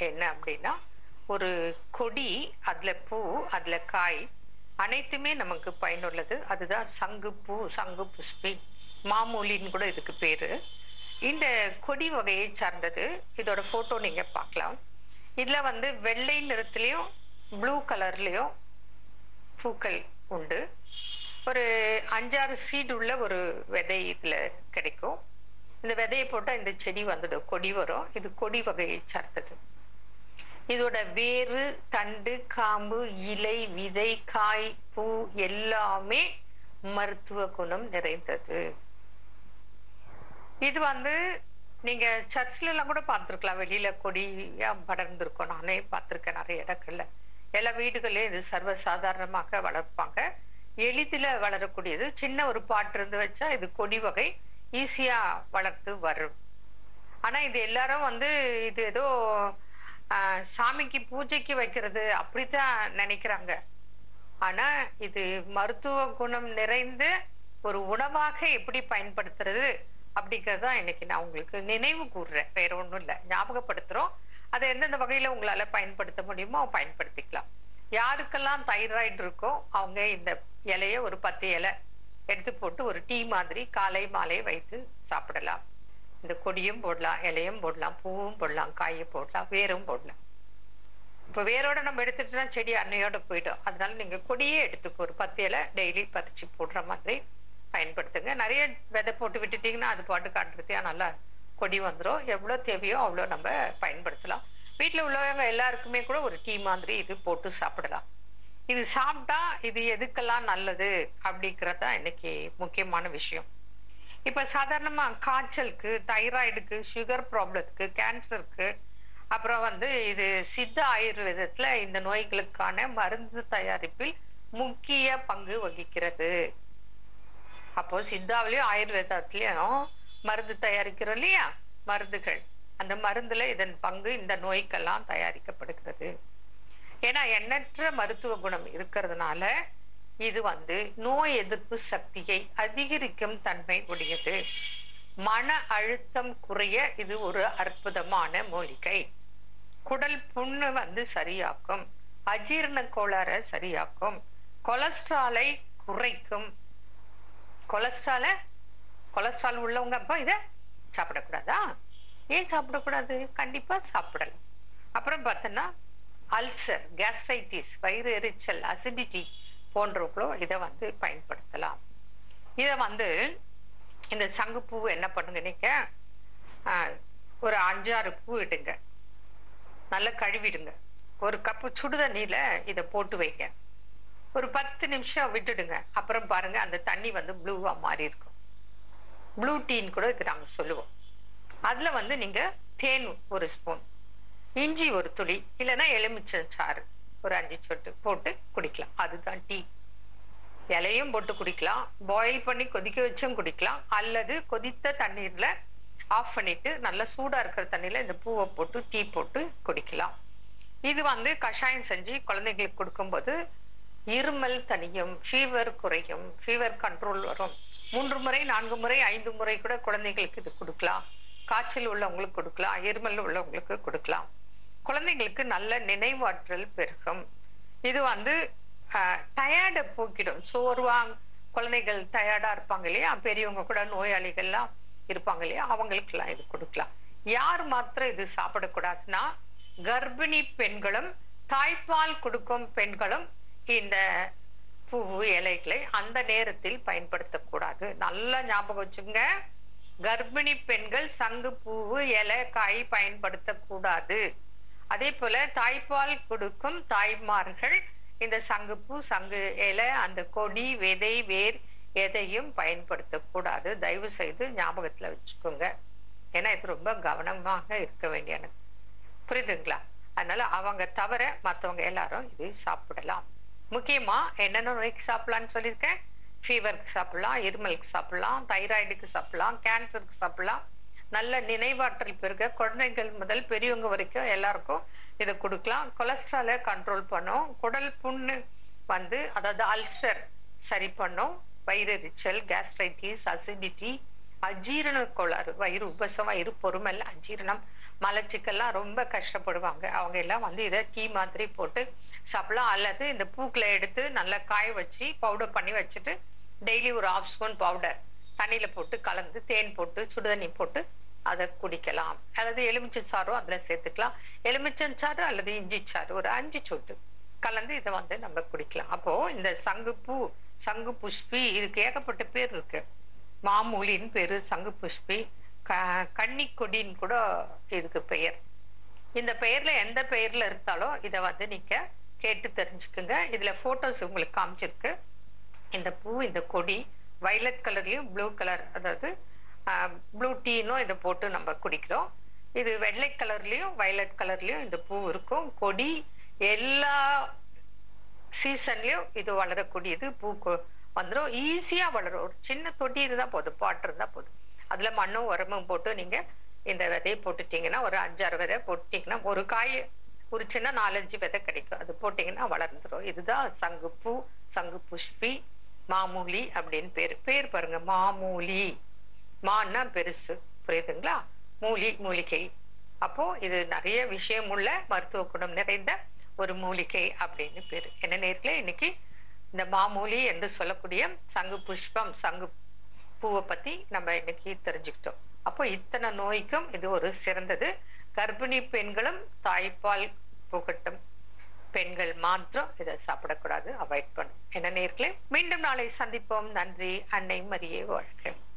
என்ன அப்படின்னா ஒரு கொடி அதுல பூ அதுல காய் அனைத்துமே நமக்கு பயனுள்ளது அதுதான் சங்கு பூ சங்கு புஷ்பி மாமூலின்னு கூட இதுக்கு பேரு இந்த கொடி வகையை சார்ந்தது இதோட போட்டோ நீங்க பார்க்கலாம் இதுல வந்து வெள்ளை நிறத்துலயும் ப்ளூ கலர்லயும் பூக்கள் உண்டு ஒரு அஞ்சாறு சீடு உள்ள ஒரு விதை இதுல கிடைக்கும் இந்த விதையை போட்டால் இந்த செடி வந்துடும் கொடி வரும் இது கொடி வகையை சார்ந்தது இதோட வேறு தண்டு காம்பு இலை விதை காய் பூ எல்லாமே மருத்துவ குணம் நிறைந்தது இது வந்து நீங்க சர்ச்ல எல்லாம் கூட பார்த்துருக்கலாம் வெளியில கொடியா படர்ந்திருக்கும் நானே பார்த்துருக்கேன் நிறைய இடங்கள்ல எல்லா வீடுகள்லயும் இது சர்வசாதாரணமாக வளர்ப்பாங்க எளிதில் வளரக்கூடியது சின்ன ஒரு பாட்டு இருந்து வச்சா இது கொடி வகை ஈஸியா வளர்த்து வரும் ஆனா இது எல்லாரும் வந்து இது ஏதோ ஆஹ், சாமிக்கு பூஜைக்கு வைக்கிறது அப்படித்தான் நினைக்கிறாங்க ஆனா இது மருத்துவ குணம் நிறைந்த ஒரு உணவாக எப்படி பயன்படுத்துறது அப்படிங்கறத இன்னைக்கு நான் உங்களுக்கு நினைவு கூறுறேன் வேற ஒண்ணும் இல்லை ஞாபகப்படுத்துறோம் அதை எந்தெந்த வகையில உங்களால பயன்படுத்த முடியுமோ பயன்படுத்திக்கலாம் யாருக்கெல்லாம் தைராய்டு இருக்கோ அவங்க இந்த இலைய ஒரு பத்து இலை எடுத்து போட்டு ஒரு டீ மாதிரி காலை மாலை வைத்து சாப்பிடலாம் இந்த கொடியும் போடலாம் இலையும் போடலாம் பூவும் போடலாம் காயும் போடலாம் வேரும் போடலாம் இப்போ வேரோட நம்ம எடுத்துட்டோம்னா செடி அன்னையோட போயிடும் அதனால நீங்க கொடியே எடுத்துக்கோ ஒரு பத்து இலை டெய்லி பறிச்சு போடுற மாதிரி பயன்படுத்துங்க நிறைய விதை போட்டு விட்டுட்டீங்கன்னா அது பாட்டு காட்டுறதையா நல்லா கொடி வந்துடும் எவ்வளோ தேவையோ அவ்வளோ நம்ம பயன்படுத்தலாம் வீட்டில் உள்ளவங்க எல்லாருக்குமே கூட ஒரு டீ மாதிரி இது போட்டு சாப்பிடலாம் இது சாப்பிட்டா இது எதுக்கெல்லாம் நல்லது அப்படிங்கிறது தான் இன்னைக்கு முக்கியமான விஷயம் இப்ப சாதாரணமா காய்ச்சலுக்கு தைராய்டுக்கு சுகர் ப்ராப்ளத்துக்கு கேன்சருக்கு அப்புறம் வந்து இது சித்த ஆயுர்வேதத்துல இந்த நோய்களுக்கான மருந்து தயாரிப்பில் முக்கிய பங்கு வகிக்கிறது அப்போ சித்தாவிலையும் ஆயுர்வேதத்திலையும் மருந்து தயாரிக்கிறோம் இல்லையா மருந்துகள் அந்த மருந்துல இதன் பங்கு இந்த நோய்க்கெல்லாம் தயாரிக்கப்படுகிறது ஏன்னா எண்ணற்ற மருத்துவ குணம் இருக்கிறதுனால இது வந்து நோய் எதிர்ப்பு சக்தியை அதிகரிக்கும் தன்மை உடையது மன அழுத்தம் குறைய இது ஒரு அற்புதமான மூலிகை குடல் புண்ணு வந்து சரியாக்கும் அஜீரண கோளாறை சரியாக்கும் கொலஸ்ட்ராலை குறைக்கும் கொலஸ்ட்ரால கொலஸ்ட்ரால் உள்ளவங்க அப்போ இதை சாப்பிடக்கூடாதா ஏன் சாப்பிடக்கூடாது கண்டிப்பா சாப்பிடலாம் அப்புறம் பார்த்தோன்னா அல்சர் கேஸ்ட்ரைட்டிஸ் வயிறு எரிச்சல் அசிடிட்டி போன்றவங்களோ இதை வந்து பயன்படுத்தலாம் இதை வந்து இந்த சங்குப்பூ என்ன பண்ணுங்க நீங்க ஆஹ், ஒரு அஞ்சாறு பூ இடுங்க நல்லா கழுவிடுங்க ஒரு கப்பு சுடுதண்ணியில இதை போட்டு வைங்க ஒரு பத்து நிமிஷம் விட்டுடுங்க அப்புறம் பாருங்க அந்த தண்ணி வந்து ப்ளூவா மாறி இருக்கும் ப்ளூ டீன்னு கூட இதுக்கு நாங்க சொல்லுவோம் அதுல வந்து நீங்க தேன் ஒரு ஸ்பூன் இஞ்சி ஒரு துளி இல்லைன்னா எலுமிச்சை சாறு ஒரு அஞ்சு சொட்டு போட்டு குடிக்கலாம் அதுதான் டீ இலையும் போட்டு குடிக்கலாம் பாயில் பண்ணி கொதிக்க வச்சும் குடிக்கலாம் அல்லது கொதித்த தண்ணீர்ல ஆஃப் பண்ணிட்டு நல்லா சூடா இருக்கிற தண்ணியில இந்த பூவை போட்டு டீ போட்டு குடிக்கலாம் இது வந்து கஷாயம் செஞ்சு குழந்தைங்களுக்கு கொடுக்கும்போது இருமல் தனியும் ஃபீவர் குறையும் ஃபீவர் கண்ட்ரோல் வரும் மூன்று முறை நான்கு முறை ஐந்து முறை கூட குழந்தைங்களுக்கு இது கொடுக்கலாம் காய்ச்சல் உள்ளவங்களுக்கு கொடுக்கலாம் இருமல் உள்ளவங்களுக்கு கொடுக்கலாம் குழந்தைங்களுக்கு நல்ல நினைவாற்றல் பெருகும் இது வந்து டயர்டை போக்கிடும் சோர்வா குழந்தைகள் டயர்டா இருப்பாங்க இல்லையா பெரியவங்க கூட நோயாளிகள்லாம் இருப்பாங்க இல்லையா அவங்களுக்கெல்லாம் இது கொடுக்கலாம் யார் மாத்திரம் இது சாப்பிடக்கூடாதுன்னா கர்ப்பிணி பெண்களும் தாய்ப்பால் கொடுக்கும் பெண்களும் இந்த பூ இலைகளை அந்த நேரத்தில் பயன்படுத்தக்கூடாது நல்லா ஞாபகம் வச்சுங்க கர்ப்பிணி பெண்கள் சங்கு பூவு இலை காய் பயன்படுத்தக்கூடாது அதே போல தாய்ப்பால் கொடுக்கும் தாய்மார்கள் இந்த சங்குப்பூ சங்கு இலை அந்த கொடி விதை வேர் எதையும் பயன்படுத்தக்கூடாது தயவு செய்து ஞாபகத்துல வச்சுக்கோங்க ஏன்னா இது ரொம்ப கவனமாக இருக்க வேண்டியது புரியுதுங்களா அதனால அவங்க தவிர மற்றவங்க எல்லாரும் இது சாப்பிடலாம் முக்கியமா என்னென்ன நோய்க்கு சாப்பிடலாம்னு சொல்லியிருக்கேன் ஃபீவருக்கு சாப்பிடலாம் இருமலுக்கு சாப்பிடலாம் தைராய்டுக்கு சாப்பிடலாம் கேன்சருக்கு சாப்பிடலாம் நல்ல நினைவாற்றல் பெருக குழந்தைகள் முதல் பெரியவங்க வரைக்கும் எல்லாருக்கும் இதை கொடுக்கலாம் கொலஸ்ட்ராலை கண்ட்ரோல் பண்ணும் குடல் புண்ணு வந்து அதாவது அல்சர் சரி பண்ணும் வயிறெரிச்சல் கேஸ்ட்ரைட்டிஸ் அசிடிட்டி அஜீரண கோளாறு வயிறு உபசம் வயிறு பொறுமல் அஜீரணம் மலச்சிக்கெல்லாம் ரொம்ப கஷ்டப்படுவாங்க அவங்க எல்லாம் வந்து இதை டீ மாதிரி போட்டு சாப்பிடலாம் அல்லது இந்த பூக்களை எடுத்து நல்லா காய வச்சு பவுடர் பண்ணி வச்சுட்டு டெய்லி ஒரு ஆஃப் ஸ்பூன் பவுடர் தண்ணியில போட்டு கலந்து தேன் போட்டு சுடுதண்ணி போட்டு அதை குடிக்கலாம் அல்லது எலுமிச்சை சாறும் அதுல சேர்த்துக்கலாம் எலுமிச்சம் சாறு அல்லது இஞ்சி சாறு ஒரு அஞ்சு சொட்டு கலந்து இதை வந்து நம்ம குடிக்கலாம் அப்போ இந்த சங்குப்பூ சங்கு புஷ்பி இதுக்கு ஏகப்பட்ட பேர் இருக்கு மாமூலின்னு பேரு சங்கு புஷ்பி க கன்னிக்கொடின்னு கூட இதுக்கு பெயர் இந்த பெயர்ல எந்த பெயர்ல இருந்தாலும் இதை வந்து நீங்க கேட்டு தெரிஞ்சுக்குங்க இதுல போட்டோஸ் உங்களுக்கு காமிச்சிருக்கு இந்த பூ இந்த கொடி வயலட் கலர்லயும் ப்ளூ கலர் அதாவது ப்ளூ டீனும் இதை போட்டு நம்ம குடிக்கிறோம் இது வெள்ளை கலர்லயும் வயலட் கலர்லயும் இந்த பூ இருக்கும் கொடி எல்லா சீசன்லயும் இது வளரக்கூடியது பூ கொ- வந்துரும் ஈஸியா வளரும் ஒரு சின்ன தொட்டி இருந்தா போதும் பாட்டு இருந்தா போதும் அதுல மண்ணும் உரமும் போட்டு நீங்க இந்த விதையை போட்டுட்டீங்கன்னா ஒரு அஞ்சாறு விதை போட்டீங்கன்னா ஒரு காய் ஒரு சின்ன நாலஞ்சு விதை கிடைக்கும் அது போட்டீங்கன்னா வளர்ந்துரும் இதுதான் சங்கு பூ சங்கு புஷ்பி மாமூலி அப்படின்னு பேரு பேர் பாருங்க மாமூலி மான்னா பெருசு புரியுதுங்களா மூலி மூலிகை அப்போ இது நிறைய விஷயம் உள்ள மருத்துவ குணம் நிறைந்த ஒரு மூலிகை அப்படின்னு பேரு என்ன நேர்களே இன்னைக்கு இந்த மாமூலி என்று சொல்லக்கூடிய சங்கு புஷ்பம் சங்கு பூவை பத்தி நம்ம இன்னைக்கு தெரிஞ்சுக்கிட்டோம் அப்போ இத்தனை நோய்க்கும் இது ஒரு சிறந்தது கர்ப்பிணி பெண்களும் தாய்ப்பால் புகட்டும் பெண்கள் மாத்திரம் இதை சாப்பிடக்கூடாது அவாய்ட் பண்ணும் என்ன நேர்களே மீண்டும் நாளை சந்திப்போம் நன்றி அன்னை மரியே வாழ்க்கை